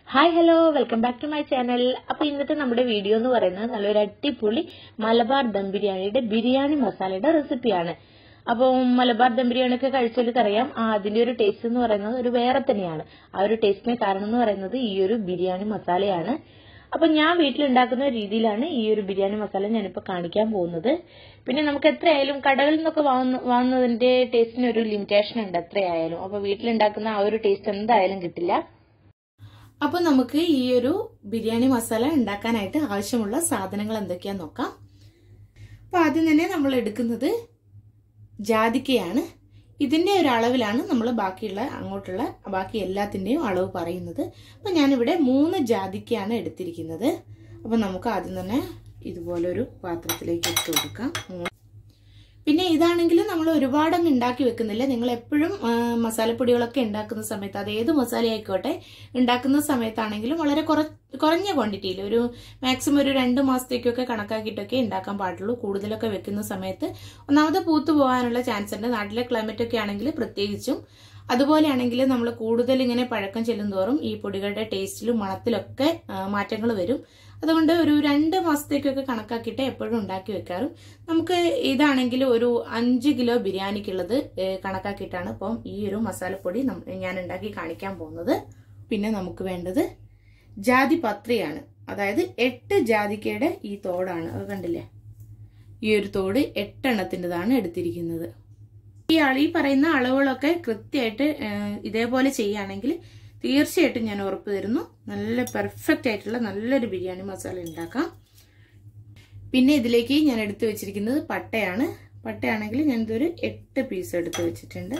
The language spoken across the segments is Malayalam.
hi hello welcome back to my channel അപ്പൊ ഇന്നത്തെ നമ്മുടെ വീഡിയോ എന്ന് പറയുന്നത് നല്ലൊരു അടിപൊളി മലബാർ ദം ബിരിയാണിയുടെ ബിരിയാണി മസാലയുടെ റെസിപ്പിയാണ് അപ്പോൾ മലബാർ ദം ബിരിയാണി ഒക്കെ കഴിച്ചവർക്ക് അറിയാം ആ അതിന്റെ ഒരു ടേസ്റ്റ് എന്ന് പറയുന്നത് ഒരു വേറെ തന്നെയാണ് ആ ഒരു ടേസ്റ്റിന് കാരണം എന്ന് പറയുന്നത് ഈ ഒരു ബിരിയാണി മസാലയാണ് അപ്പൊ ഞാൻ വീട്ടിലുണ്ടാക്കുന്ന രീതിയിലാണ് ഈ ഒരു ബിരിയാണി മസാല ഞാനിപ്പോ കാണിക്കാൻ പോകുന്നത് പിന്നെ നമുക്ക് എത്രയായാലും കടകളിൽ നിന്നൊക്കെ വാങ്ങുന്ന- വാങ്ങുന്നതിന്റെ ടേസ്റ്റിന് ഒരു ലിമിറ്റേഷൻ ഉണ്ട് എത്രയായാലും അപ്പൊ വീട്ടിലുണ്ടാക്കുന്ന ആ ഒരു ടേസ്റ്റ് എന്തായാലും കിട്ടില്ല അപ്പൊ നമുക്ക് ഈ ഒരു ബിരിയാണി മസാല ഉണ്ടാക്കാനായിട്ട് ആവശ്യമുള്ള സാധനങ്ങൾ എന്തൊക്കെയാന്ന് നോക്കാം അപ്പൊ ആദ്യം തന്നെ നമ്മൾ എടുക്കുന്നത് ജാതിക്കയാണ് ഇതിന്റെ ഒരു അളവിലാണ് നമ്മൾ ബാക്കിയുള്ള അങ്ങോട്ടുള്ള ബാക്കി എല്ലാത്തിന്റെയും അളവ് പറയുന്നത് അപ്പൊ ഞാനിവിടെ മൂന്ന് ജാതിക്കയാണ് എടുത്തിരിക്കുന്നത് അപ്പൊ നമുക്ക് ആദ്യം തന്നെ ഇതുപോലൊരു പാത്രത്തിലേക്ക് ഇട്ട് കൊടുക്കാം മൂന്ന് പിന്നെ ഇതാണെങ്കിൽ നമ്മൾ ഒരുപാട് അങ്ങ് ഉണ്ടാക്കി വെക്കുന്നില്ല നിങ്ങൾ എപ്പോഴും ആ, മസാലപ്പൊടികളൊക്കെ ഉണ്ടാക്കുന്ന സമയത്ത് അത് ഏത് മസാല ആയിക്കോട്ടെ ഉണ്ടാക്കുന്ന സമയത്താണെങ്കിലും വളരെ കുറ കുറഞ്ഞ ക്വാണ്ടിറ്റിയിൽ ഒരു മാക്സിമം ഒരു രണ്ട് മാസത്തേക്കൊക്കെ കണക്കാക്കിയിട്ടൊക്കെ ഉണ്ടാക്കാൻ പാടുള്ളൂ കൂടുതലൊക്കെ വെക്കുന്ന സമയത്ത് ഒന്നാമത് പൂത്തു പോകാനുള്ള ചാൻസ് ഉണ്ട് നാട്ടിലെ ക്ലൈമറ്റ് ഒക്കെ ആണെങ്കിൽ പ്രത്യേകിച്ചും അതുപോലെയാണെങ്കിൽ നമ്മൾ കൂടുതൽ ഇങ്ങനെ പഴക്കം ചെല്ലുന്തോറും ഈ പൊടികളുടെ ടേസ്റ്റിലും മണത്തിലൊക്കെ മാറ്റങ്ങൾ വരും അതുകൊണ്ട് ഒരു രണ്ട് മാസത്തേക്കൊക്കെ കണക്കാക്കിയിട്ട് എപ്പോഴും ഉണ്ടാക്കി വെക്കാറും നമുക്ക് ഇതാണെങ്കിൽ ഒരു അഞ്ച് കിലോ ബിരിയാണിക്കുള്ളത് ഏഹ്, കണക്കാക്കിയിട്ടാണ് ഇപ്പം ഈ ഒരു മസാലപ്പൊടി നം- ഞാൻ ഉണ്ടാക്കി കാണിക്കാൻ പോകുന്നത് പിന്നെ നമുക്ക് വേണ്ടത് ജാതിപത്രിയാണ് അതായത് എട്ട് ജാതിക്കയുടെ ഈ തോടാണ് അത് കണ്ടില്ലേ ഈ ഒരു തോട് എട്ടെണ്ണത്തിൻ്റെതാണ് എടുത്തിരിക്കുന്നത് ഈ അളി പറയുന്ന അളവുകളൊക്കെ കൃത്യമായിട്ട് ഏഹ്, ഇതേപോലെ ചെയ്യുകയാണെങ്കിൽ തീർച്ചയായിട്ടും ഞാൻ ഉറപ്പ് തരുന്നു നല്ല പെർഫെക്റ്റ് ആയിട്ടുള്ള നല്ലൊരു ബിരിയാണി മസാല ഉണ്ടാക്കാം പിന്നെ ഇതിലേക്ക് ഞാൻ എടുത്തു വെച്ചിരിക്കുന്നത് പട്ടയാണ് പട്ടയാണെങ്കിൽ ഞാൻ ഇതൊരു എട്ട് പീസ് എടുത്ത് വെച്ചിട്ടുണ്ട്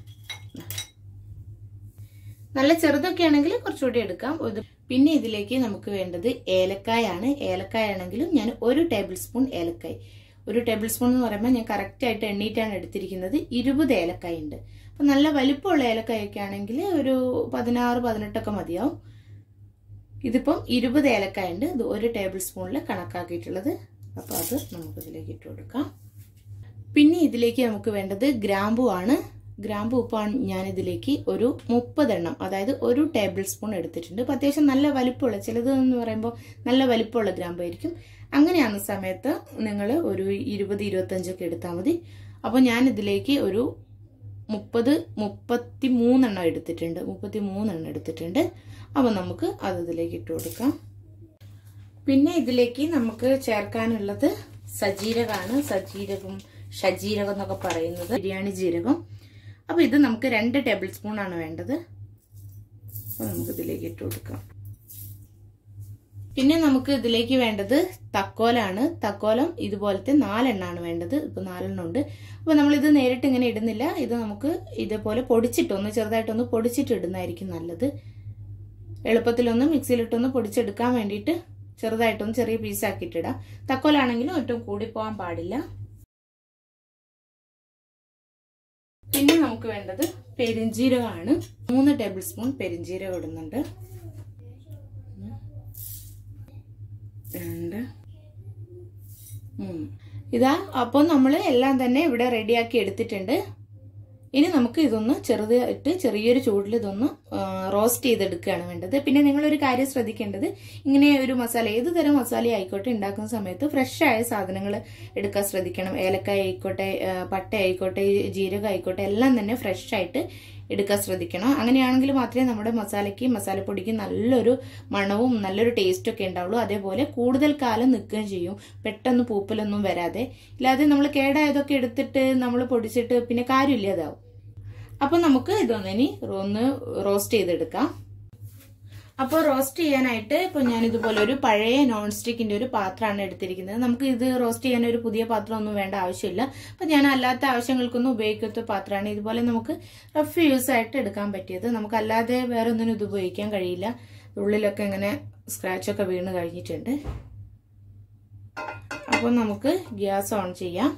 നല്ല ചെറുതൊക്കെ ആണെങ്കിൽ കുറച്ചുകൂടി എടുക്കാം ഇത് പിന്നെ ഇതിലേക്ക് നമുക്ക് വേണ്ടത് ഏലക്കായാണ് ഏലക്കായ ആണെങ്കിലും ഞാൻ ഒരു ടേബിൾ സ്പൂൺ ഏലക്കായ ഒരു ടേബിൾ സ്പൂൺ എന്ന് പറയുമ്പോൾ ഞാൻ കറക്റ്റ് ആയിട്ട് എണ്ണീറ്റാണ് എടുത്തിരിക്കുന്നത് ഇരുപത് ഏലക്കായ ഉണ്ട് അപ്പൊ നല്ല വലിപ്പമുള്ള ഏലക്കായൊക്കെ ആണെങ്കിൽ ഒരു പതിനാറ് പതിനെട്ടൊക്കെ മതിയാവും ഇതിപ്പം ഇരുപത് ഏലക്കായ ഉണ്ട് ഇത് ഒരു ടേബിൾ സ്പൂണിൽ കണക്കാക്കിയിട്ടുള്ളത് അപ്പൊ അത് നമുക്ക് ഇതിലേക്ക് ഇട്ട് കൊടുക്കാം പിന്നെ ഇതിലേക്ക് നമുക്ക് വേണ്ടത് ഗ്രാമ്പു ആണ് ഗ്രാമ്പു ഉപ്പാണ് ഞാൻ ഇതിലേക്ക് ഒരു മുപ്പതെണ്ണം അതായത് ഒരു ടേബിൾ സ്പൂൺ എടുത്തിട്ടുണ്ട് അപ്പൊ അത്യാവശ്യം നല്ല വലിപ്പമുള്ള ചിലത് എന്ന് പറയുമ്പോൾ നല്ല വലിപ്പമുള്ള ഗ്രാമ്പു ആയിരിക്കും അങ്ങനെയാകുന്ന സമയത്ത് നിങ്ങൾ ഒരു ഇരുപത് ഇരുപത്തഞ്ചൊക്കെ എടുത്താൽ മതി അപ്പോൾ ഞാൻ ഇതിലേക്ക് ഒരു മുപ്പത് മുപ്പത്തി മൂന്നെണ്ണം എടുത്തിട്ടുണ്ട് മുപ്പത്തി മൂന്നെണ്ണം എടുത്തിട്ടുണ്ട് അപ്പോൾ നമുക്ക് അത് ഇതിലേക്ക് ഇട്ട് കൊടുക്കാം പിന്നെ ഇതിലേക്ക് നമുക്ക് ചേർക്കാനുള്ളത് സജീരകമാണ് സജീരകം ഷജീരകം എന്നൊക്കെ പറയുന്നത് ബിരിയാണി ജീരകം അപ്പൊ ഇത് നമുക്ക് രണ്ട് ടേബിൾ സ്പൂൺ ആണ് വേണ്ടത് അപ്പൊ നമുക്ക് ഇതിലേക്ക് ഇട്ട് കൊടുക്കാം പിന്നെ നമുക്ക് ഇതിലേക്ക് വേണ്ടത് തക്കോലാണ് തക്കോലം ഇതുപോലത്തെ നാലെണ്ണാണ് വേണ്ടത് ഇപ്പൊ നാലെണ്ണം ഉണ്ട് അപ്പൊ നമ്മൾ ഇത് നേരിട്ട് ഇങ്ങനെ ഇടുന്നില്ല ഇത് നമുക്ക് ഇതേപോലെ പൊടിച്ചിട്ടൊന്ന് ചെറുതായിട്ടൊന്ന് പൊടിച്ചിട്ട് ഇടുന്നതായിരിക്കും നല്ലത് എളുപ്പത്തിലൊന്ന് മിക്സിയിലിട്ടൊന്ന് പൊടിച്ചെടുക്കാൻ വേണ്ടിയിട്ട് ചെറുതായിട്ടൊന്ന് ചെറിയ പീസാക്കിയിട്ടിടാം തക്കോലാണെങ്കിലും ഒട്ടും കൂടി പോകാൻ പാടില്ല പിന്നെ നമുക്ക് വേണ്ടത് പെരിഞ്ജീരകമാണ് മൂന്ന് ടേബിൾ സ്പൂൺ പെരിഞ്ജീരകം ഇടുന്നുണ്ട് രണ്ട് മൂന്ന് ഇതാ അപ്പോൾ നമ്മൾ എല്ലാം തന്നെ ഇവിടെ റെഡിയാക്കി എടുത്തിട്ടുണ്ട് ഇനി നമുക്ക് ഇതൊന്ന് ചെറുതായിട്ട് ചെറിയൊരു ചൂടിൽ ഇതൊന്ന് റോസ്റ്റ് ചെയ്തെടുക്കുകയാണ് വേണ്ടത് പിന്നെ നിങ്ങളൊരു കാര്യം ശ്രദ്ധിക്കേണ്ടത് ഇങ്ങനെ ഒരു മസാല ഏത് തരം മസാല ആയിക്കോട്ടെ ഉണ്ടാക്കുന്ന സമയത്ത് ഫ്രഷ് ആയ സാധനങ്ങൾ എടുക്കാൻ ശ്രദ്ധിക്കണം ഏലക്കായ ആയിക്കോട്ടെ ആ, പട്ട ആയിക്കോട്ടെ ജീരകം ആയിക്കോട്ടെ എല്ലാം തന്നെ ഫ്രഷ് ആയിട്ട് എടുക്കാൻ ശ്രദ്ധിക്കണം അങ്ങനെയാണെങ്കിൽ മാത്രമേ നമ്മുടെ മസാലയ്ക്ക് മസാലപ്പൊടിക്ക് നല്ലൊരു മണവും നല്ലൊരു ടേസ്റ്റും ഒക്കെ ഉണ്ടാവുള്ളൂ അതേപോലെ കൂടുതൽ കാലം നിൽക്കുകയും ചെയ്യും പെട്ടെന്ന് പൂപ്പലൊന്നും വരാതെ ഇല്ലാതെ നമ്മൾ കേടായതൊക്കെ എടുത്തിട്ട് നമ്മൾ പൊടിച്ചിട്ട് പിന്നെ കാര്യമില്ല അതാവും അപ്പൊ നമുക്ക് ഇതൊന്ന് ഇനി ഒന്ന് റോസ്റ്റ് ചെയ്തെടുക്കാം അപ്പോൾ റോസ്റ്റ് ചെയ്യാനായിട്ട് ഇപ്പോൾ ഞാൻ ഇതുപോലെ ഒരു പഴയ നോൺ സ്റ്റിക്കിന്റെ ഒരു പാത്രമാണ് എടുത്തിരിക്കുന്നത് നമുക്ക് ഇത് റോസ്റ്റ് ചെയ്യാൻ ഒരു പുതിയ പാത്രം ഒന്നും വേണ്ട ആവശ്യമില്ല അപ്പം ഞാൻ അല്ലാത്ത ആവശ്യങ്ങൾക്കൊന്നും ഉപയോഗിക്കാത്ത പാത്രമാണ് ഇതുപോലെ നമുക്ക് റഫ് യൂസ് ആയിട്ട് എടുക്കാൻ പറ്റിയത് നമുക്ക് അല്ലാതെ വേറെ ഒന്നിനും ഇത് ഉപയോഗിക്കാൻ കഴിയില്ല ഉള്ളിലൊക്കെ ഇങ്ങനെ സ്ക്രാച്ച് ഒക്കെ വീണ് കഴിഞ്ഞിട്ടുണ്ട് അപ്പോൾ നമുക്ക് ഗ്യാസ് ഓൺ ചെയ്യാം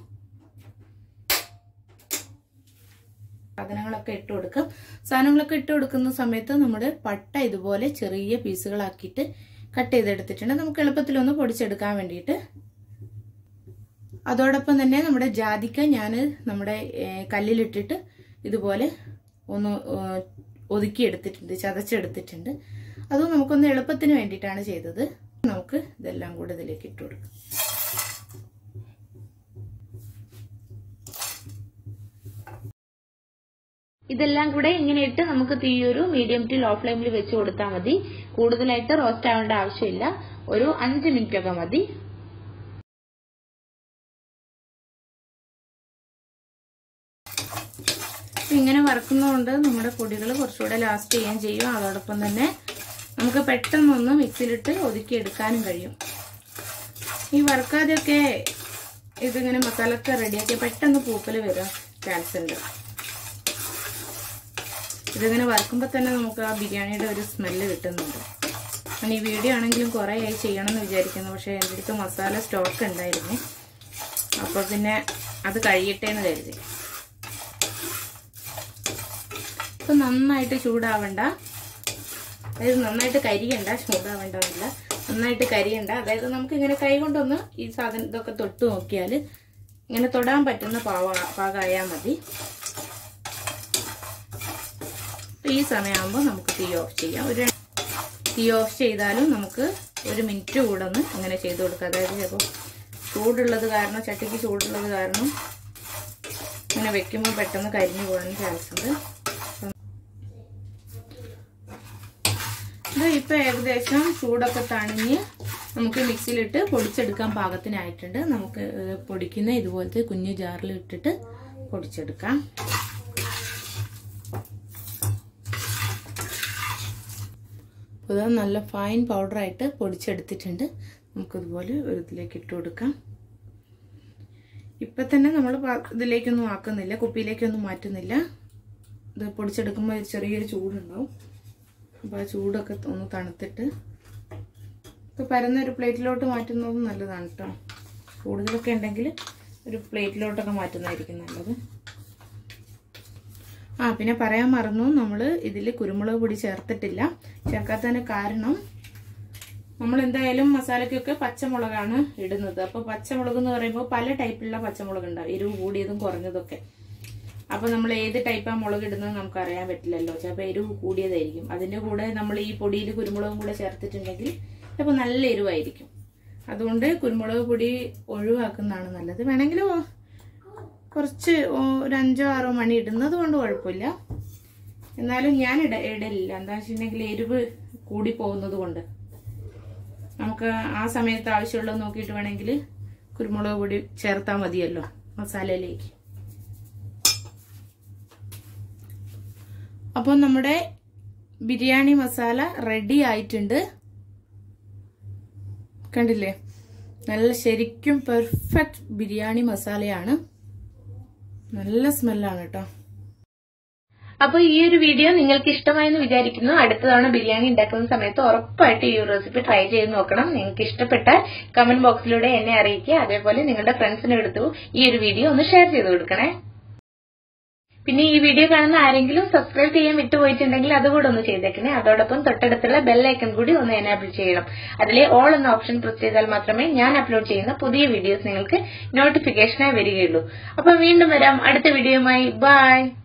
സാധനങ്ങളൊക്കെ ഇട്ട് കൊടുക്കാം സാധനങ്ങളൊക്കെ ഇട്ട് കൊടുക്കുന്ന സമയത്ത് നമ്മുടെ പട്ട ഇതുപോലെ ചെറിയ പീസുകളാക്കിയിട്ട് കട്ട് ചെയ്തെടുത്തിട്ടുണ്ട് നമുക്ക് എളുപ്പത്തിലൊന്ന് പൊടിച്ചെടുക്കാൻ വേണ്ടിയിട്ട് അതോടൊപ്പം തന്നെ നമ്മുടെ ജാതിക്ക ഞാൻ നമ്മുടെ ഏഹ്, കല്ലിലിട്ടിട്ട് ഇതുപോലെ ഒന്ന് ഏഹ്, ഒതുക്കി എടുത്തിട്ടുണ്ട് ചതച്ചെടുത്തിട്ടുണ്ട് അതും നമുക്കൊന്ന് എളുപ്പത്തിന് വേണ്ടിയിട്ടാണ് ചെയ്തത് നമുക്ക് ഇതെല്ലാം കൂടെ ഇതിലേക്ക് ഇട്ട് കൊടുക്കാം ഇതെല്ലാം കൂടെ ഇങ്ങനെ ഇട്ട് നമുക്ക് തീ ഒരു മീഡിയം ടു ലോ ഫ്ലെയിമിൽ വെച്ച് കൊടുത്താൽ മതി കൂടുതലായിട്ട് റോസ്റ്റ് ആവേണ്ട ആവശ്യമില്ല ഒരു അഞ്ച് മിനിറ്റ് ഒക്കെ മതി ഇങ്ങനെ വറക്കുന്നതുകൊണ്ട് നമ്മുടെ പൊടികൾ കുറച്ചുകൂടെ ലാസ്റ്റ് ചെയ്യാൻ ചെയ്യും അതോടൊപ്പം തന്നെ നമുക്ക് പെട്ടെന്നൊന്ന് മിക്സിയിലിട്ട് ഒതുക്കി എടുക്കാനും കഴിയും ഈ വറുക്കാതെയൊക്കെ ഇതിങ്ങനെ മസാലയൊക്കെ റെഡിയാക്കി പെട്ടെന്ന് പൂപ്പൽ വരാൻ ചാൻസ് ഉണ്ട് ഇതിങ്ങനെ വറുക്കുമ്പോൾ തന്നെ നമുക്ക് ആ ബിരിയാണിയുടെ ഒരു സ്മെല്ല് കിട്ടുന്നുണ്ട് ഞാൻ ഈ വീഡിയോ ആണെങ്കിലും കുറേ ആയി ചെയ്യണം എന്ന് വിചാരിക്കുന്നു പക്ഷേ എൻ്റെ അടുത്ത് മസാല സ്റ്റോക്ക് ഉണ്ടായിരുന്നു അപ്പോൾ പിന്നെ അത് കഴിയട്ടെ എന്ന് കരുതി ഇപ്പം നന്നായിട്ട് ചൂടാവണ്ട അതായത് നന്നായിട്ട് കരിയണ്ട ചൂടാവേണ്ടതല്ല നന്നായിട്ട് കരിയണ്ട അതായത് നമുക്ക് ഇങ്ങനെ കൈ കൊണ്ടൊന്ന് ഈ സാധനം ഇതൊക്കെ തൊട്ട് നോക്കിയാൽ ഇങ്ങനെ തൊടാൻ പറ്റുന്ന പാവ പാകമായാൽ മതി ഈ സമയമാകുമ്പോൾ നമുക്ക് തീ ഓഫ് ചെയ്യാം ഒരു തീ ഓഫ് ചെയ്താലും നമുക്ക് ഒരു മിനിറ്റ് കൂടെ ഒന്ന് അങ്ങനെ ചെയ്ത് കൊടുക്കാം അതായത് ചിലപ്പോൾ ചൂടുള്ളത് കാരണം ചട്ടിക്ക് ചൂടുള്ളത് കാരണം ഇങ്ങനെ വെക്കുമ്പോൾ പെട്ടെന്ന് കരിഞ്ഞു പോകാൻ ചാൻസ് ഉണ്ട് ഇത് ഇപ്പൊ ഏകദേശം ചൂടൊക്കെ തണിഞ്ഞ് നമുക്ക് മിക്സിയിലിട്ട് പൊടിച്ചെടുക്കാൻ പാകത്തിനായിട്ടുണ്ട് നമുക്ക് പൊടിക്കുന്ന ഇതുപോലത്തെ കുഞ്ഞു ജാറിൽ ഇട്ടിട്ട് പൊടിച്ചെടുക്കാം ഇത് നല്ല ഫൈൻ പൗഡറായിട്ട് പൊടിച്ചെടുത്തിട്ടുണ്ട് നമുക്കിതുപോലെ ഒരു ഇതിലേക്ക് ഇട്ട് കൊടുക്കാം ഇപ്പം തന്നെ നമ്മൾ ഇതിലേക്കൊന്നും ആക്കുന്നില്ല കുപ്പിയിലേക്കൊന്നും മാറ്റുന്നില്ല ഇത് പൊടിച്ചെടുക്കുമ്പോൾ ചെറിയൊരു ചൂടുണ്ടാവും അപ്പോൾ ആ ചൂടൊക്കെ ഒന്ന് തണുത്തിട്ട് ഇപ്പോൾ പരന്ന ഒരു പ്ലേറ്റിലോട്ട് മാറ്റുന്നതും നല്ലതാണ് കേട്ടോ കൂടുതലൊക്കെ ഉണ്ടെങ്കിൽ ഒരു പ്ലേറ്റിലോട്ടൊക്കെ മാറ്റുന്നതായിരിക്കും നല്ലത് ആ പിന്നെ പറയാൻ മറന്നു നമ്മൾ ഇതിൽ കുരുമുളക് പൊടി ചേർത്തിട്ടില്ല ചേർക്കാത്തതിന് കാരണം നമ്മൾ എന്തായാലും മസാലയ്ക്കൊക്കെ പച്ചമുളകാണ് ഇടുന്നത് അപ്പോൾ പച്ചമുളക് എന്ന് പറയുമ്പോൾ പല ടൈപ്പിലുള്ള പച്ചമുളക് ഉണ്ടാവും എരിവ് കൂടിയതും കുറഞ്ഞതൊക്കെ അപ്പൊ നമ്മൾ ഏത് ടൈപ്പാണ് മുളക് ഇടുന്നത് നമുക്ക് അറിയാൻ പറ്റില്ലല്ലോ ചിലപ്പോൾ എരിവ് കൂടിയതായിരിക്കും അതിന്റെ കൂടെ നമ്മൾ ഈ പൊടിയിൽ കുരുമുളകും കൂടെ ചേർത്തിട്ടുണ്ടെങ്കിൽ ചിലപ്പോൾ നല്ല എരിവായിരിക്കും അതുകൊണ്ട് കുരുമുളക് പൊടി ഒഴിവാക്കുന്നതാണ് നല്ലത് വേണമെങ്കിൽ കുറച്ച് ഒരു അഞ്ചോ ആറോ മണി ഇടുന്നത് കൊണ്ട് കുഴപ്പമില്ല എന്നാലും ഞാൻ ഇട ഇടലില്ല എന്താ വെച്ചിട്ടുണ്ടെങ്കിൽ എരിവ് കൂടി പോകുന്നത് കൊണ്ട് നമുക്ക് ആ സമയത്ത് ആവശ്യമുള്ളത് നോക്കിയിട്ട് വേണമെങ്കിൽ കുരുമുളക് പൊടി ചേർത്താൽ മതിയല്ലോ മസാലയിലേക്ക് അപ്പോൾ നമ്മുടെ ബിരിയാണി മസാല റെഡി ആയിട്ടുണ്ട് കണ്ടില്ലേ നല്ല ശരിക്കും പെർഫെക്റ്റ് ബിരിയാണി മസാലയാണ് നല്ല സ്മെല്ലാണ് കേട്ടോ അപ്പൊ ഈ ഒരു വീഡിയോ നിങ്ങൾക്ക് ഇഷ്ടമായെന്ന് വിചാരിക്കുന്നു അടുത്ത തവണ ബിരിയാണി ഉണ്ടാക്കുന്ന സമയത്ത് ഉറപ്പായിട്ട് ഈ ഒരു റെസിപ്പി ട്രൈ ചെയ്ത് നോക്കണം നിങ്ങൾക്ക് ഇഷ്ടപ്പെട്ടാൽ കമന്റ് ബോക്സിലൂടെ എന്നെ അറിയിക്കുക അതേപോലെ നിങ്ങളുടെ ഫ്രണ്ട്സിന് എടുത്തു ഈ ഒരു വീഡിയോ ഒന്ന് ഷെയർ ചെയ്ത് കൊടുക്കണേ പിന്നെ ഈ വീഡിയോ കാണുന്ന ആരെങ്കിലും സബ്സ്ക്രൈബ് ചെയ്യാൻ വിട്ടുപോയിട്ടുണ്ടെങ്കിൽ അതുകൂടെ ഒന്ന് ചെയ്തേക്കണേ അതോടൊപ്പം തൊട്ടടുത്തുള്ള ബെല്ലൈക്കൺ കൂടി ഒന്ന് എനാബിൾ ചെയ്യണം അതിലെ ഓൾ എന്ന ഓപ്ഷൻ പ്രസ് ചെയ്താൽ മാത്രമേ ഞാൻ അപ്ലോഡ് ചെയ്യുന്ന പുതിയ വീഡിയോസ് നിങ്ങൾക്ക് നോട്ടിഫിക്കേഷനായി വരികയുള്ളൂ അപ്പൊ വീണ്ടും വരാം അടുത്ത വീഡിയോയുമായി ബൈ